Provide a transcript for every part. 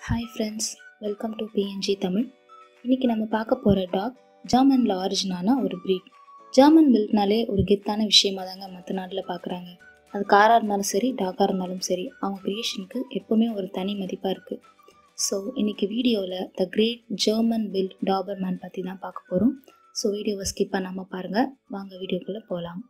hi friends welcome to BNG Tamil இன்றைக்கி நம்ம பார்க்க போகிற டாக் ஜெர்மனில் ஆரிஜினான ஒரு ப்ரீட் ஜெர்மன் பில்ட்னாலே ஒரு கெத்தான விஷயமா தாங்க மற்ற நாட்டில் பார்க்குறாங்க அது காராக இருந்தாலும் சரி டாக்காக இருந்தாலும் சரி அவங்க க்ரியேஷனுக்கு எப்போவுமே ஒரு தனி மதிப்பாக இருக்குது ஸோ இன்றைக்கி வீடியோவில் the great German build Doberman பற்றி தான் பார்க்க போகிறோம் ஸோ வீடியோவை ஸ்கிப் பண்ணாமல் பாருங்கள் வாங்க வீடியோக்குள்ளே போகலாம்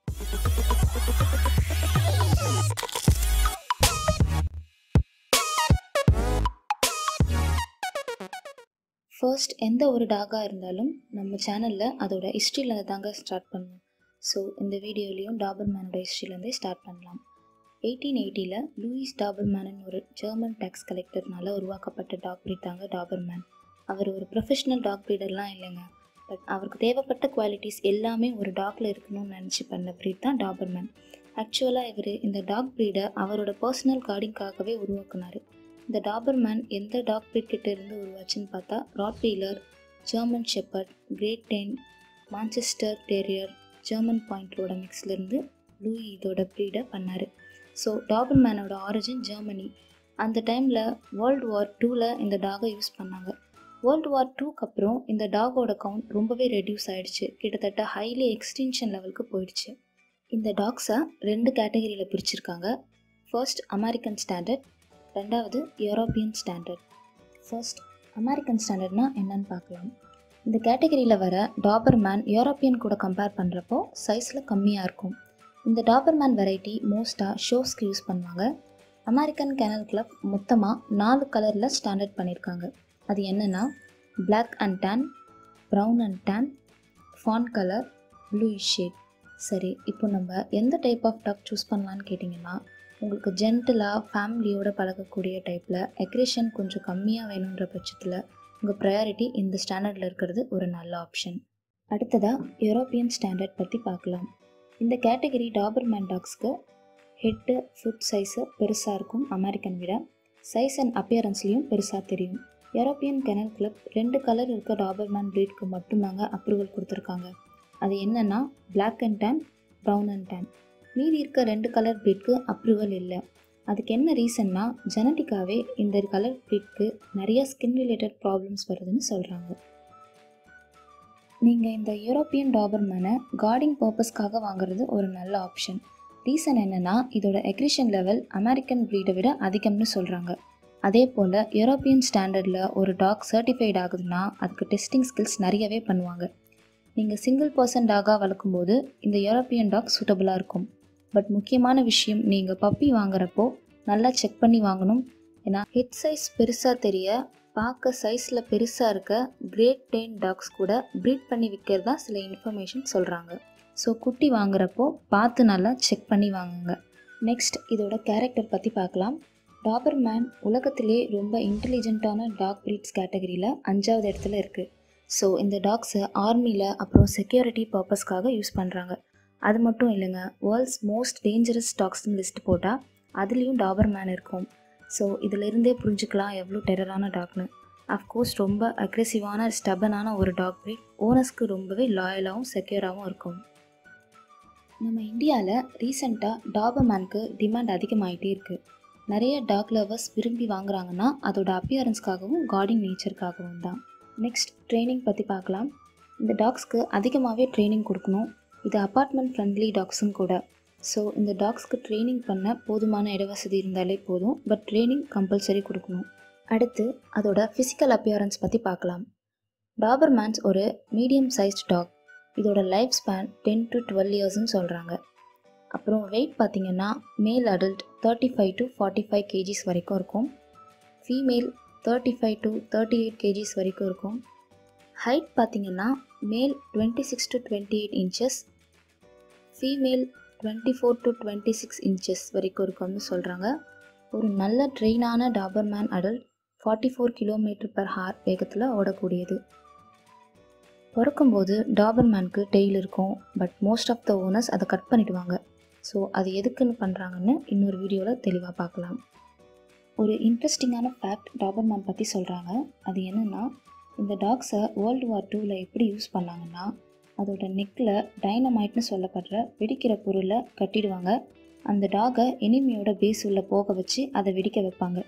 ஃபர்ஸ்ட் எந்த ஒரு டாகாக இருந்தாலும் நம்ம சேனலில் அதோட ஹிஸ்ட்ரியிலேருந்து தாங்க ஸ்டார்ட் பண்ணுவோம் ஸோ இந்த வீடியோலையும் டாபர்மேனோட ஹிஸ்ட்ரியிலேருந்தே ஸ்டார்ட் பண்ணலாம் எயிட்டீன் எயிட்டியில் லூயிஸ் டாபர்மேனன் ஒரு ஜெர்மன் டேக்ஸ் கலெக்டர்னால உருவாக்கப்பட்ட டாக் ப்ரீட் தாங்க டாபர்மேன் அவர் ஒரு ப்ரொஃபஷ்னல் டாக் ப்ரீடர்லாம் இல்லைங்க பட் அவருக்கு தேவைப்பட்ட குவாலிட்டிஸ் எல்லாமே ஒரு டாகில் இருக்கணும்னு நினச்சி பண்ண ப்ரீட் தான் டாபர்மேன் ஆக்சுவலாக இவர் இந்த டாக் ப்ரீடை அவரோட பர்சனல் கார்டிங்காகவே உருவாக்குனார் இந்த டாபர்மேன் எந்த டாக் ப்ரீட் கிட்ட இருந்து உருவாச்சுன்னு பார்த்தா Rottweiler German shepherd Great Dane Manchester terrier German பாயிண்டோட மிக்ஸ்லேருந்து லூயி இதோட ப்ரீடை பண்ணார் ஸோ டாபர்மேனோட ஆரிஜின் ஜெர்மனி அந்த டைமில் வேர்ல்டு வார் டூவில் இந்த டாகை யூஸ் பண்ணாங்க வேர்ல்டு வார் டூக்கு அப்புறம் இந்த டாகோட கவுண்ட் ரொம்பவே ரெடியூஸ் ஆகிடுச்சு கிட்டத்தட்ட ஹைலி எக்ஸ்டென்ஷன் லெவலுக்கு போயிடுச்சு இந்த டாக்ஸை ரெண்டு கேட்டகரியில் பிரிச்சிருக்காங்க ஃபர்ஸ்ட் அமெரிக்கன் ஸ்டாண்டர்ட் ரெண்டாவது யூரோப்பியன் ஸ்டாண்டர்ட் ஃபர்ஸ்ட் அமெரிக்கன் ஸ்டாண்டர்ட்னா என்னன்னு பார்க்கலாம் இந்த கேட்டகரியில் வர டாபர்மேன் யூரோப்பியன் கூட கம்பேர் பண்ணுறப்போ சைஸில் கம்மியாக இருக்கும் இந்த டாபர்மேன் வெரைட்டி மோஸ்ட்டாக ஷோஸ்க்கு யூஸ் பண்ணுவாங்க அமெரிக்கன் கேனல் கிளப் மொத்தமாக நாலு கலரில் ஸ்டாண்டர்ட் பண்ணியிருக்காங்க அது என்னென்னா black and tan brown and tan fawn colour blue shade சரி இப்போ நம்ம எந்த டைப் ஆஃப் டாக் சூஸ் பண்ணலான்னு கேட்டிங்கன்னா உங்களுக்கு ஜென்டிலாக ஃபேமிலியோடு பழகக்கூடிய டைப்பில் எக்ரேஷன் கொஞ்சம் கம்மியாக வேணுன்ற பட்சத்தில் உங்கள் ப்ரையாரிட்டி இந்த ஸ்டாண்டர்டில் இருக்கிறது ஒரு நல்ல ஆப்ஷன் அடுத்ததாக யூரோப்பியன் ஸ்டாண்டர்ட் பற்றி பார்க்கலாம் இந்த கேட்டகரி டாபர்மேன் டாக்ஸ்க்கு ஹெட்டு ஃபுட் சைஸு பெருசாக இருக்கும் அமெரிக்கன் விட சைஸ் அண்ட் அப்பியரன்ஸ்லேயும் பெருசாக தெரியும் யூரோப்பியன் கெனல் கிளப் ரெண்டு கலர் இருக்க டாபர்மேன் ப்ரீட்க்கு மட்டும்தாங்க அப்ரூவல் கொடுத்துருக்காங்க அது என்னென்னா black and tan brown and tan மீதி இருக்க ரெண்டு கலர் ப்ரீட்க்கு அப்ரூவல் இல்லை அதுக்கு என்ன ரீசன்னா ஜெனட்டிக்காகவே இந்த கலர் ப்ரீட்க்கு நிறைய ஸ்கின் ரிலேட்டட் ப்ராப்ளம்ஸ் வருதுன்னு சொல்கிறாங்க நீங்கள் இந்த யூரோப்பியன் டாபர்மேனை கார்டிங் பர்பஸ்க்காக வாங்குறது ஒரு நல்ல ஆப்ஷன் ரீசன் என்னென்னா இதோட எக்ரிஷன் லெவல் அமெரிக்கன் ப்ரீடை விட அதிகம்னு சொல்கிறாங்க அதே போல் யூரோப்பியன் ஸ்டாண்டர்டில் ஒரு டாக் சர்டிஃபைட் ஆகுதுன்னா அதுக்கு டெஸ்டிங் ஸ்கில்ஸ் நிறையவே பண்ணுவாங்க நீங்கள் சிங்கிள் பர்சன் டாகாக வளர்க்கும்போது இந்த யூரோப்பியன் டாக் சூட்டபுளாக இருக்கும் பட் முக்கியமான விஷயம் நீங்கள் பப்பி வாங்குறப்போ நல்லா செக் பண்ணி வாங்கணும் ஏன்னா ஹெட் சைஸ் பெருசாக தெரிய பார்க்க சைஸில் பெருசாக இருக்க கிரேட் டென் டாக்ஸ் கூட ப்ரீட் பண்ணி விற்கிறதா சில இன்ஃபர்மேஷன் சொல்கிறாங்க ஸோ குட்டி வாங்குறப்போ பார்த்து நல்லா செக் பண்ணி வாங்குங்க நெக்ஸ்ட் இதோட கேரக்டர் பற்றி பார்க்கலாம் டாபர்மேன் உலகத்திலே ரொம்ப இன்டெலிஜென்ட்டான டாக் ப்ரீட்ஸ் கேட்டகரியில் அஞ்சாவது இடத்துல இருக்குது ஸோ இந்த டாக்ஸை ஆர்மியில் அப்புறம் செக்யூரிட்டி பர்பஸ்க்காக யூஸ் பண்ணுறாங்க அது மட்டும் இல்லைங்க வேர்ல்ட்ஸ் மோஸ்ட் டேஞ்சரஸ் டாக்ஸ்னு லிஸ்ட் போட்டால் அதுலேயும் டாபர்மேன் இருக்கும் ஸோ இதிலிருந்தே புரிஞ்சுக்கலாம் எவ்வளோ டெரரான டாக்னு அஃப்கோர்ஸ் ரொம்ப அக்ரெசிவான ஸ்டபனான ஒரு டாக் ப்ரீட் ஓனர்ஸ்க்கு ரொம்பவே லாயலாகவும் செக்யூராகவும் இருக்கும் நம்ம இந்தியாவில் ரீசெண்டாக டாபர்மேனுக்கு டிமாண்ட் அதிகமாகிட்டே இருக்குது நிறைய டாக் லவர்ஸ் விரும்பி வாங்குறாங்கன்னா அதோட அப்பியரன்ஸ்க்காகவும் கார்டிங் நேச்சருக்காகவும் தான் நெக்ஸ்ட் ட்ரைனிங் பற்றி பார்க்கலாம் இந்த டாக்ஸ்க்கு அதிகமாகவே ட்ரைனிங் கொடுக்கணும் இது அப்பார்ட்மெண்ட் ஃப்ரெண்ட்லி டாக்ஸும் கூட ஸோ இந்த டாக்ஸ்க்கு ட்ரைனிங் பண்ண போதுமான இடவசதி இருந்தாலே போதும் பட் ட்ரைனிங் கம்பல்சரி கொடுக்கணும் அடுத்து அதோட ஃபிசிக்கல் அப்பியரன்ஸ் பற்றி பார்க்கலாம் டாபர்மேன்ஸ் ஒரு மீடியம் சைஸ்ட் டாக் இதோட life span ten to twelve இயர்ஸ்னு சொல்கிறாங்க அப்புறம் வெயிட் பார்த்திங்கன்னா male adult thirty five to forty five KGs வரைக்கும் இருக்கும் female thirty five to thirty eight KGs வரைக்கும் இருக்கும் ஹைட் பார்த்திங்கன்னா male twenty six to twenty eight inches female twenty four to twenty six inches வரைக்கும் இருக்கும்னு சொல்கிறாங்க ஒரு நல்ல ட்ரெயினான Doberman adult forty four kilometre per hour வேகத்தில் ஓடக்கூடியது பிறக்கும்போது டாபர்மேனுக்கு டெய்ல் இருக்கும் but most of the owners அதை கட் பண்ணிவிடுவாங்க ஸோ அது எதுக்குன்னு பண்ணுறாங்கன்னு இன்னொரு வீடியோவில் தெளிவாக பார்க்கலாம் ஒரு இன்ட்ரெஸ்டிங்கான ஃபேக்ட் டாபர்மேன் பற்றி சொல்கிறாங்க அது என்னென்னா இந்த டாக்ஸை வேர்ல்டு வார் டூவில் எப்படி யூஸ் பண்ணாங்கன்னா அதோட நெக்கில் டைனமைட்னு சொல்லப்படுற வெடிக்கிற பொருளை கட்டிடுவாங்க அந்த டாகை எனிமியோட பேஸ் உள்ள போக வச்சு அதை வெடிக்க வைப்பாங்க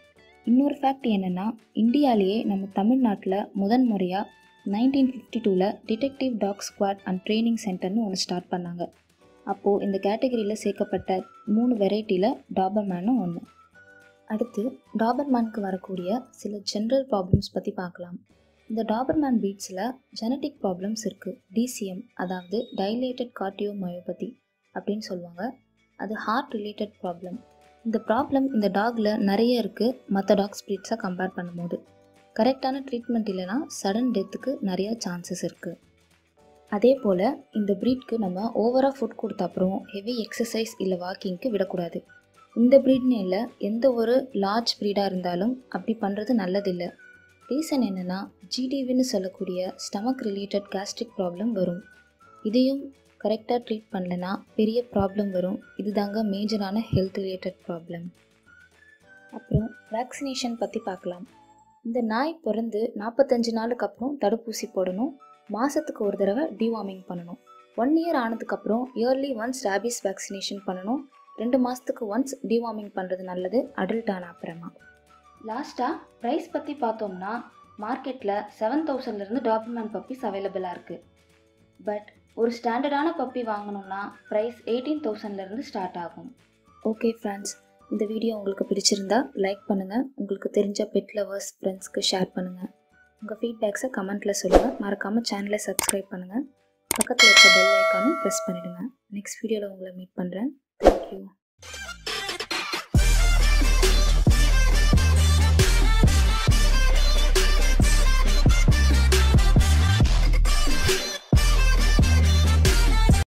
இன்னொரு ஃபேக்ட் என்னென்னா இந்தியாவிலேயே நம்ம தமிழ்நாட்டில் முதன் முறையாக நைன்டீன் ஃபிஃப்டி டூவில் detective dog squad and training சென்டர்னு ஒன்று ஸ்டார்ட் பண்ணாங்க அப்போது இந்த கேட்டகரியில் சேர்க்கப்பட்ட மூணு வெரைட்டியில் டாபர்மேனும் ஒன்று அடுத்து டாபர்மேனுக்கு வரக்கூடிய சில ஜென்ரல் ப்ராப்ளம்ஸ் பற்றி பார்க்கலாம் இந்த டாபர்மேன் பீட்ஸில் ஜெனட்டிக் ப்ராப்ளம்ஸ் இருக்குது டிசிஎம் அதாவது டைலேட்டட் கார்டியோமயோபதி அப்படின்னு சொல்லுவாங்க அது ஹார்ட் ரிலேட்டட் ப்ராப்ளம் இந்த ப்ராப்ளம் இந்த டாகில் நிறைய இருக்குது மற்ற டாக் ஸ்ப்ரீட்ஸை கம்பேர் பண்ணும்போது கரெக்டான ட்ரீட்மெண்ட் இல்லைனா சடன் டெத்துக்கு நிறைய சான்சஸ் இருக்குது அதே போல் இந்த ப்ரீட்க்கு நம்ம ஓவராக ஃபுட் கொடுத்த அப்புறம் ஹெவி எக்ஸசைஸ் இல்லை வாக்கிங்க்கு விடக்கூடாது இந்த ப்ரீட்னு இல்லை எந்த ஒரு லார்ஜ் ப்ரீடாக இருந்தாலும் அப்படி பண்ணுறது நல்லதில்லை ரீசன் என்னென்னா ஜிடிவின்னு சொல்லக்கூடிய ஸ்டமக் ரிலேட்டட் கேஸ்ட்ரிக் ப்ராப்ளம் வரும் இதையும் கரெக்டாக ட்ரீட் பண்ணலனா பெரிய ப்ராப்ளம் வரும் இது தாங்க மேஜரான ஹெல்த் ரிலேட்டட் ப்ராப்ளம் அப்புறம் வேக்சினேஷன் பற்றி பார்க்கலாம் இந்த நாய் பிறந்து நாற்பத்தஞ்சு நாளுக்கு அப்புறம் தடுப்பூசி போடணும் மாதத்துக்கு ஒரு தடவை டிவார்மிங் பண்ணணும் ஒன் இயர் ஆனதுக்கப்புறம் இயர்லி ஒன்ஸ் ரேபிஸ் வேக்சினேஷன் பண்ணணும் ரெண்டு மாதத்துக்கு ஒன்ஸ் டிவார்மிங் பண்ணுறது நல்லது அடல்ட் ஆன அப்புறமா லாஸ்ட்டாக ப்ரைஸ் பற்றி பார்த்தோம்னா மார்க்கெட்டில் செவன் தௌசண்ட்லேருந்து டாக்குமெண்ட் பப்பீஸ் அவைலபிளாக இருக்குது பட் ஒரு ஸ்டாண்டர்டான பப்பி வாங்கணும்னா ப்ரைஸ் எயிட்டீன் தௌசண்ட்லேருந்து ஸ்டார்ட் ஆகும் ஓகே ஃப்ரெண்ட்ஸ் இந்த வீடியோ உங்களுக்கு பிடிச்சிருந்தா லைக் பண்ணுங்கள் உங்களுக்கு தெரிஞ்ச பெட் லவர்ஸ் ஃப்ரெண்ட்ஸ்க்கு ஷேர் பண்ணுங்கள் உங்கள் ஃபீட்பேக்ஸை கமெண்ட்டில் சொல்லுங்கள் மறக்காமல் சேனலை சப்ஸ்கிரைப் பண்ணுங்கள் பக்கத்தில் இருக்க பெல் ஐக்கானும் ப்ரெஸ் பண்ணிவிடுங்க நெக்ஸ்ட் வீடியோவில் உங்களை மீட் பண்ணுறேன் தேங்க்யூ